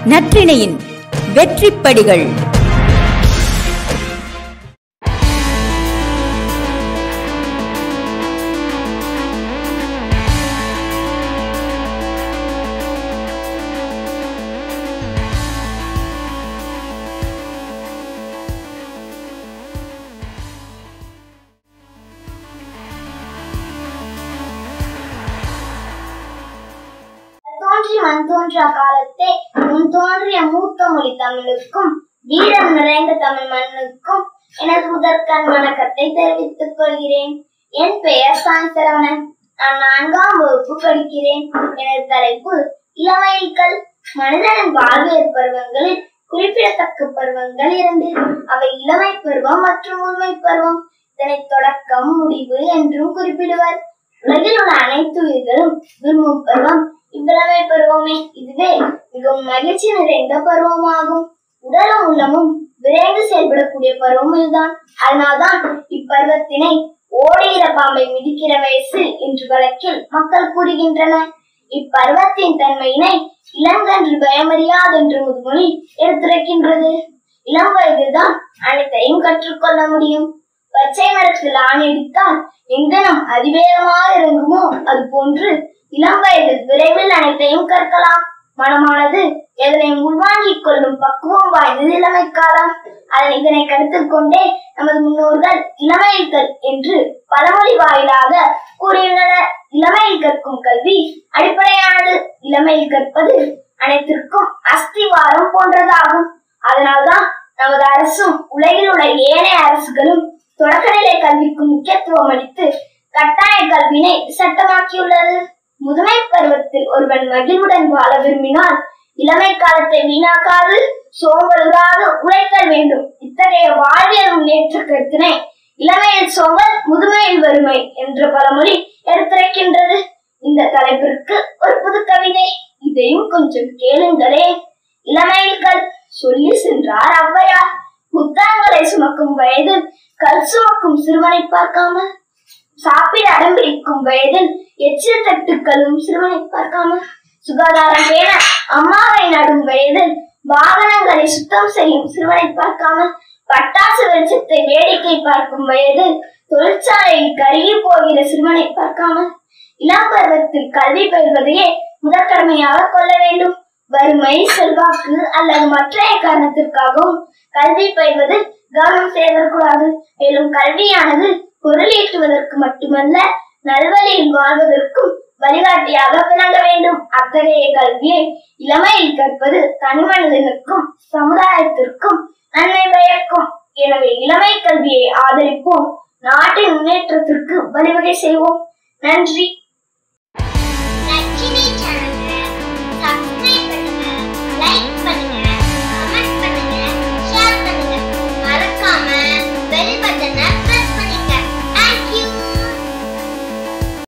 நற்றிணையின் வெற்றிப்படிகள் தோன்றி மண் தோன்றா காலத்தே முன் தோன்றிய மூத்த மொழி தமிழுக்கும் வீரம் நிறைந்த தமிழ் மண்ணுக்கும் எனது முதற்கண் வணக்கத்தை தெரிவித்துக் கொள்கிறேன் என் பெயர் சாய் சரவணன் நான் நான்காம் வகுப்பு படிக்கிறேன் எனது தலைப்பு இளவயல்கள் மனிதனின் வாழ்வியல் பருவங்களில் குறிப்பிடத்தக்க பருவங்கள் இரண்டு அவை இளமை பருவம் மற்றும் முதுமை பருவம் இதனை தொடக்கம் முடிவு என்றும் குறிப்பிடுவர் உலகில் உள்ள அனைத்து உயிர்களும் விரும்பும் பருவம் இவ்விளமை பருவமே இதுவே மிகவும் மகிழ்ச்சி நிறைந்த பருவமாகும் உடலும் உள்ளமும் விரைந்து செயல்படக்கூடிய பருவம் இதுதான் அதனால்தான் இப்பருவத்தினை ஓடுகிற பாம்பை மிதிக்கிற வயசு என்று வழக்கில் மக்கள் கூறுகின்றனர் இப்பருவத்தின் தன்மையினை இளங்கன்று பயமறியாதென்று முதுமொழி எடுத்துரைக்கின்றது இளம் வயதுதான் அனைத்தையும் கற்றுக்கொள்ள முடியும் பச்சை மரத்தில் ஆணையடித்தால் எங்கனம் அதிவேகமாக இறங்குமோ அது போன்று இளம் வயதில் விரைவில் அனைத்தையும் கற்கலாம் மனமானது எதனை உள்வாங்கிக் கொள்ளும் பக்குவம் வாய்ந்தது இளமை காலம் அதன் இதனை கருத்தில் கொண்டே நமது முன்னோர்கள் இளமையில் என்று பழமொழி வாயிலாக கூறியுள்ளனர் இளமையில் கற்கும் கல்வி அடிப்படையானது இளமையில் கற்பது அனைத்திற்கும் அஸ்திவாரம் போன்றதாகும் அதனால்தான் நமது அரசும் உலகில் உள்ள ஏனைய அரசுகளும் தொடக்கநிலை கல்விக்கு முக்கியத்துவம் அளித்து கட்டாய கல்வியினை சட்டமாக்கியுள்ளது முதுமை பருவத்தில் ஒருவன் மகிழ்வுடன் வாழ விரும்பினால் இளமை காலத்தை வீணாக்காது சோம்பலுறாது உழைத்தல் வேண்டும் இத்தகைய வாழ்வியல் முன்னேற்ற கருத்தினை இளமையில் சோம்பல் முதுமையில் வறுமை என்ற பழமொழி எடுத்துரைக்கின்றது இந்த தலைப்பிற்கு ஒரு புது கவிதை இதையும் கொஞ்சம் கேளுங்களே இளமையில்கள் சொல்லி சென்றார் ஔவையார் புத்தகங்களை சுமக்கும் வயதில் கல் சுமக்கும் சிறுவனை பார்க்காம சாப்பிட அடம்பிடிக்கும் வயதில் எச்சில் தட்டுக்களும் சிறுவனை பார்க்காம சுகாதாரம் பேண அம்மாவை நடும் வயதில் வாகனங்களை சுத்தம் செய்யும் சிறுவனை பார்க்காம பட்டாசு வெளிச்சத்தை வேடிக்கை பார்க்கும் வயதில் தொழிற்சாலையில் கருகி போகிற சிறுவனை பார்க்காம இளம் பருவத்தில் கல்வி பயில்வதையே முதற்கடமையாக கொள்ள வேண்டும் வறுமை செல்வாக்கு அல்லது மற்றைய காரணத்திற்காகவும் கல்வி பயில்வதில் கவனம் செலுத்தக்கூடாது மேலும் கல்வியானது பொருளீட்டுவதற்கு மட்டுமல்ல நல்வழியில் வாழ்வதற்கும் வழிகாட்டியாக விளங்க வேண்டும் அத்தகைய கல்வியை இளமையில் கற்பது தனி மனிதனுக்கும் சமுதாயத்திற்கும் நன்மை பயக்கும் எனவே இளமை கல்வியை ஆதரிப்போம் நாட்டின் முன்னேற்றத்திற்கு வழிவகை செய்வோம் நன்றி